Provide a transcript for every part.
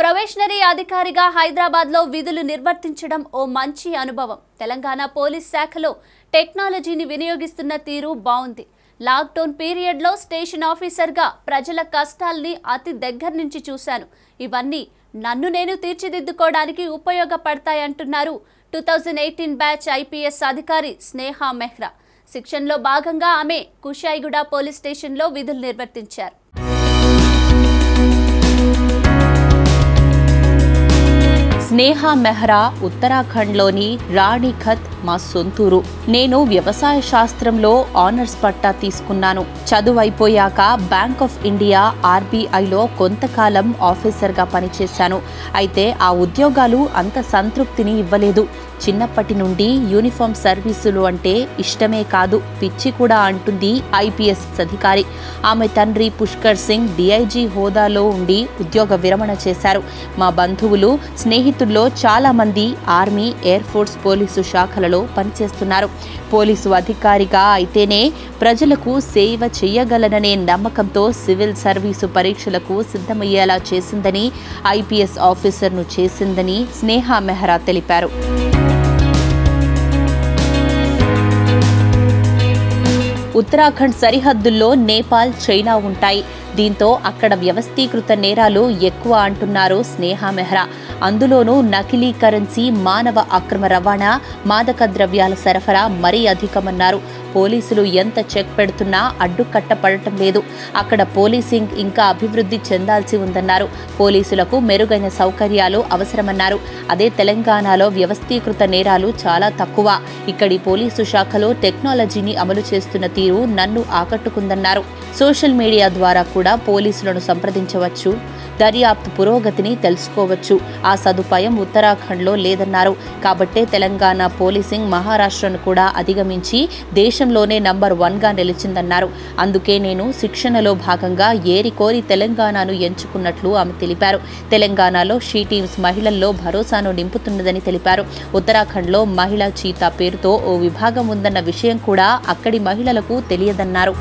probationary అధికారిగా హైదరాబాద్లో విధులు నిర్వర్తించడం ఓ మంచి అనుభవం తెలంగాణ పోలీస్ శాఖలో టెక్నాలజీని వినియోగిస్తున్న తీరు బాగుంది లాక్డౌన్ పీరియడ్లో స్టేషన్ ఆఫీసర్గా ప్రజల కష్టాల్ని అతి దగ్గర నుంచి చూశాను ఇవన్నీ నన్ను నేను తీర్చిదిద్దుకోవడానికి ఉపయోగపడతాయంటున్నారు two thousand eighteen batch IPS అధికారి స్నేహ మెహ్రా శిక్షణలో భాగంగా ఆమె కుషాయిగూడ పోలీస్ స్టేషన్లో విధులు నిర్వర్తించారు స్నేహ మెహ్రా ఉత్తరాఖండ్లోని రాణిఖత్ మా సొంతూరు నేను వ్యవసాయ శాస్త్రంలో ఆనర్స్ పట్టా తీసుకున్నాను చదువు అయిపోయాక బ్యాంక్ ఆఫ్ ఇండియా ఆర్బీఐలో కొంతకాలం ఆఫీసర్గా పనిచేశాను అయితే ఆ ఉద్యోగాలు అంత సంతృప్తిని ఇవ్వలేదు చిన్నప్పటి నుండి యూనిఫామ్ సర్వీసులు అంటే ఇష్టమే కాదు పిచ్చి కూడా అంటుంది ఐపీఎస్ అధికారి ఆమె తండ్రి పుష్కర్ సింగ్ డిఐజీ హోదాలో ఉండి ఉద్యోగ విరమణ చేశారు మా బంధువులు స్నేహితుల్లో చాలా మంది ఆర్మీ ఎయిర్ ఫోర్స్ పోలీసు శాఖలలో పనిచేస్తున్నారు పోలీసు అధికారిగా అయితేనే ప్రజలకు సేవ చేయగలననే నమ్మకంతో సివిల్ సర్వీసు పరీక్షలకు సిద్ధమయ్యేలా చేసిందని ఐపీఎస్ ఆఫీసర్ను చేసిందని స్నేహ మెహ్రా తెలిపారు ఉత్తరాఖండ్ సరిహద్దుల్లో నేపాల్ చైనా ఉంటాయి దీంతో అక్కడ వ్యవస్థీకృత నేరాలు ఎక్కువ అంటున్నారు స్నేహ మెహ్రా అందులోనూ నకిలీ కరెన్సీ మానవ అక్రమ రవాణా మాదక ద్రవ్యాల సరఫరా మరీ అధికమన్నారు పోలీసులు ఎంత చెక్ పెడుతున్నా అడ్డుకట్టపడటం లేదు అక్కడ పోలీసింగ్ ఇంకా అభివృద్ధి చెందాల్సి ఉందన్నారు పోలీసులకు మెరుగైన సౌకర్యాలు అవసరమన్నారు అదే తెలంగాణలో వ్యవస్థీకృత నేరాలు చాలా తక్కువ ఇక్కడి పోలీసు శాఖలో టెక్నాలజీని అమలు చేస్తున్న తీరు నన్ను ఆకట్టుకుందన్నారు సోషల్ మీడియా ద్వారా కూడా పోలీసులను సంప్రదించవచ్చు దర్యాప్తు పురోగతిని తెలుసుకోవచ్చు ఆ సదుపాయం ఉత్తరాఖండ్లో లేదన్నారు కాబట్టే తెలంగాణ పోలీసింగ్ మహారాష్ట్రను కూడా అధిగమించి దేశంలోనే నంబర్ వన్గా నిలిచిందన్నారు అందుకే నేను శిక్షణలో భాగంగా ఏరికోరి తెలంగాణను ఎంచుకున్నట్లు ఆమె తెలిపారు తెలంగాణలో షీ టీమ్స్ మహిళల్లో భరోసాను నింపుతున్నదని తెలిపారు ఉత్తరాఖండ్లో మహిళా చీతా పేరుతో ఓ విభాగం ఉందన్న విషయం కూడా అక్కడి మహిళలకు తెలియదన్నారు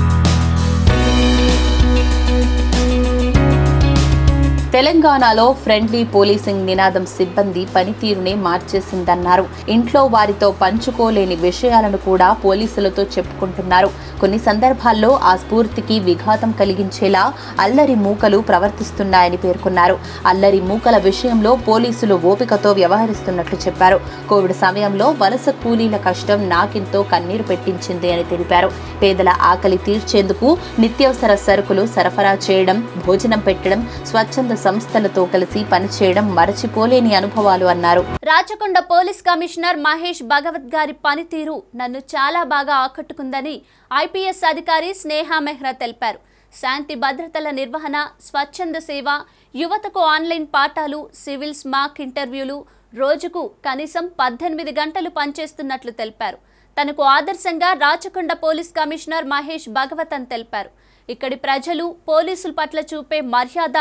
తెలంగాణలో ఫ్రెండ్లీ పోలీసింగ్ నినాదం సిబ్బంది పనితీరునే మార్చేసిందన్నారు ఇంట్లో వారితో పంచుకోలేని విషయాలను కూడా పోలీసులతో చెప్పుకుంటున్నారు కొన్ని సందర్భాల్లో ఆ స్ఫూర్తికి విఘాతం కలిగించేలా అల్లరి మూకలు ప్రవర్తిస్తున్నాయని పేర్కొన్నారు అల్లరి మూకల విషయంలో పోలీసులు ఓపికతో వ్యవహరిస్తున్నట్లు చెప్పారు కోవిడ్ సమయంలో వలస కూలీల కష్టం నాకింతో కన్నీరు పెట్టించింది అని తెలిపారు పేదల ఆకలి తీర్చేందుకు నిత్యావసర సరుకులు సరఫరా చేయడం భోజనం పెట్టడం స్వచ్ఛంద సంస్థలతో కలిసి పనిచేయడం మరచిపోలేని అనుభవాలు అన్నారు రాచకొండ పోలీస్ కమిషనర్ మహేష్ భగవత్ గారి పనితీరు నన్ను చాలా బాగా ఆకట్టుకుందని ఐపీఎస్ అధికారి స్నేహ మెహ్రా తెలిపారు శాంతి భద్రతల నిర్వహణ స్వచ్ఛంద సేవ యువతకు ఆన్లైన్ పాఠాలు సివిల్ స్మాక్ ఇంటర్వ్యూలు రోజుకు కనీసం పద్దెనిమిది గంటలు పనిచేస్తున్నట్లు తెలిపారు తనకు ఆదర్శంగా రాచకొండ పోలీస్ కమిషనర్ మహేష్ భగవత్ అని తెలిపారు ఇక్కడి ప్రజలు పోలీసుల పట్ల చూపే మర్యాద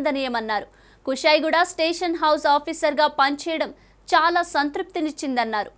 అభినందనీయమన్నారు కుషాయిగూడ స్టేషన్ హౌస్ ఆఫీసర్గా పనిచేయడం చాలా సంతృప్తినిచ్చిందన్నారు